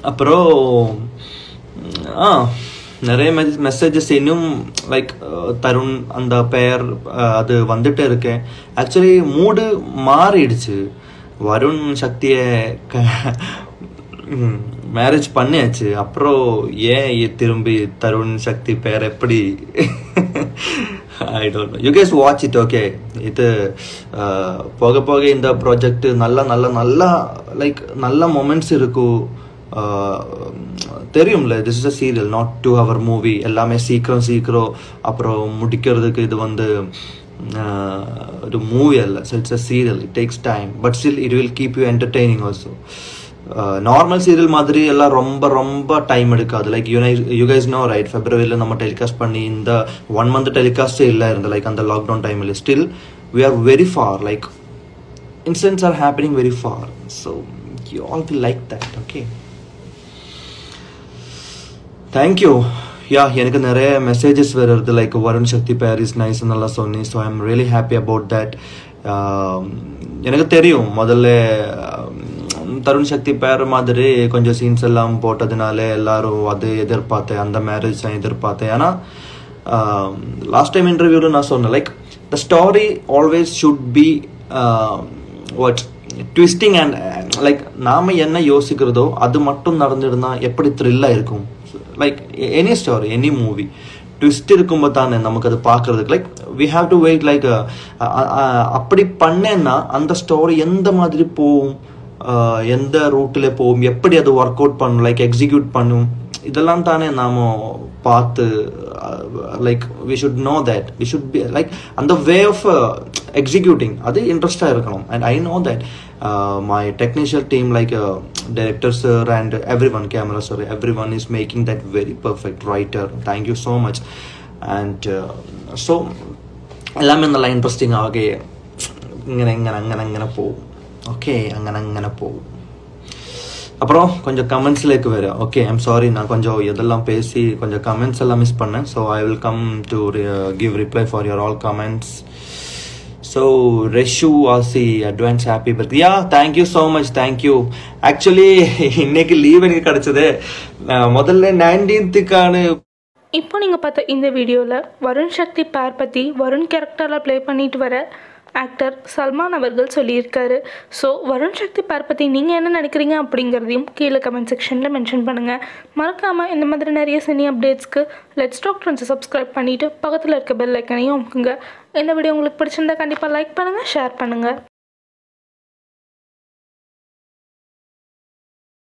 அப்புறம் ஆ நிறைய மெசேஜஸ் இன்னும் லைக் தருண் அந்த பெயர் அஹ், அது வந்துட்டே இருக்கேன் ஆக்சுவலி மூடு மாறிடுச்சு வருண் சக்தியை மேரேஜ் பண்ணியாச்சு அப்புறம் ஏன் இ- திரும்பி தருண் சக்தி பெயர் எப்படி I don't know you guys watch it okay இது அஹ், போக போக இந்த ப்ராஜெக்ட் நல்ல நல்ல நல்லா லைக் நல்ல மொமெண்ட்ஸ் இருக்கும் அஹ், தெரியும்ல this is a serial not two hour movie எல்லாமே சீக்கிரம் சீக்கிரம் அப்புறம் முடிக்கிறதுக்கு இது வந்து அஹ், ஒரு மூவி அல்ல so it's a serial it takes time but still it will keep you entertaining also normal serial மாதிரி எல்லாம் ரொம்ப ரொம்ப டைம் எடுக்காது லைக் யூனை யூ கைஸ் நோ ரைட் ஃபெப்ரவரியில் நம்ம டெலிகாஸ்ட் பண்ணி இந்த ஒன் மந்த் டெலிகாஸ்டே இல்லை இருந்த லைக் அந்த லாக்டவுன் டைமில் still we are very far like incidents are happening very far so you all will like that okay thank you yeah எனக்கு நிறைய மெசேஜஸ் வருது லைக் வருண் சக்தி பேர் இஸ் நைஸ் நல்லா சொன்னி so I am really happy about that எனக்கு தெரியும் முதல்ல um, Tarun சக்தி பேர் மாதிரி கொஞ்சம் சீன்ஸ் எல்லாம் போட்டதுனால எல்லாரும் அது எதிர்பார்த்தேன் அந்த மேரேஜ் தான் எதிர்பார்த்தேன் ஏன்னா லாஸ்ட் டைம் இன்டர்வியூவில் நான் சொன்னேன் like the story always should be what twisting and like நாம என்ன யோசிக்கிறதோ அது மட்டும் நடந்துருந்தா எப்படி த்ரில்லாக இருக்கும் like any story any movie twist இருக்கும்போது தானே நமக்கு அது பார்க்கறதுக்கு like we have to wait like அப்படி பண்ணேன்னா அந்த ஸ்டோரி எந்த மாதிரி போகும் அஹ், எந்த ரூட்டில் போகும் எப்படி அது ஒர்க் அவுட் பண்ணும் லைக் எக்ஸிக்யூட் பண்ணும் இதெல்லாம் தானே நாம பார்த்து like we should know that we should be like அந்த வே ஆஃப் எக்ஸிக்யூட்டிங் அது இன்ட்ரெஸ்டாக இருக்கணும் and I know that my technical team like director sir and every one camera sir every one is making that very perfect writer thank you so much and so எல்லாமே நல்லா interesting ஆகே ഇങ്ങനെ ഇങ്ങനെ അങ്ങനെ അങ്ങനെ പോവും ഓക്കെ അങ്ങനെ അങ്ങനെ പോവും அப்புறம் கொஞ்சம் கமெண்ட்ஸ்லேக்கு வரும் ஓகே ஐம் சாரி நான் கொஞ்சம் இதெல்லாம் பேசி கொஞ்சம் கமெண்ட்ஸ் எல்லாம் மிஸ் பண்ணேன் so I will come to give reply for your all comments so Reshu ஆசி advance happy birth yeah thank you so much thank you actually இன்னைக்கு லீவ் எனக்கு கிடச்சது முதல்ல நைன்டீன்த்துக்கான இப்போ நீங்கள் பார்த்த இந்த வீடியோவில் வருண் சக்தி பேர் பற்றி வருண் கேரக்டரில் ப்ளே பண்ணிட்டு வர ஆக்டர் சல்மான் அவர்கள் சொல்லியிருக்காரு ஸோ வருண் சக்தி பேர் பற்றி நீங்கள் என்ன நினைக்கிறீங்க அப்படிங்கிறதையும் கீழே கமெண்ட் செக்ஷனில் மென்ஷன் பண்ணுங்கள் மறக்காமல் இந்த மாதிரி நிறைய சினி அப்டேட்ஸ்க்கு லெட்ஸ் டாக் ட்ரெண்ட்ஸை சப்ஸ்கிரைப் பண்ணிவிட்டு பக்கத்தில் இருக்க பெல் ஐக்கனையும் அமுக்குங்க இந்த வீடியோ உங்களுக்கு பிடிச்சிருந்தா கண்டிப்பாக லைக் பண்ணுங்கள் ஷேர் பண்ணுங்கள்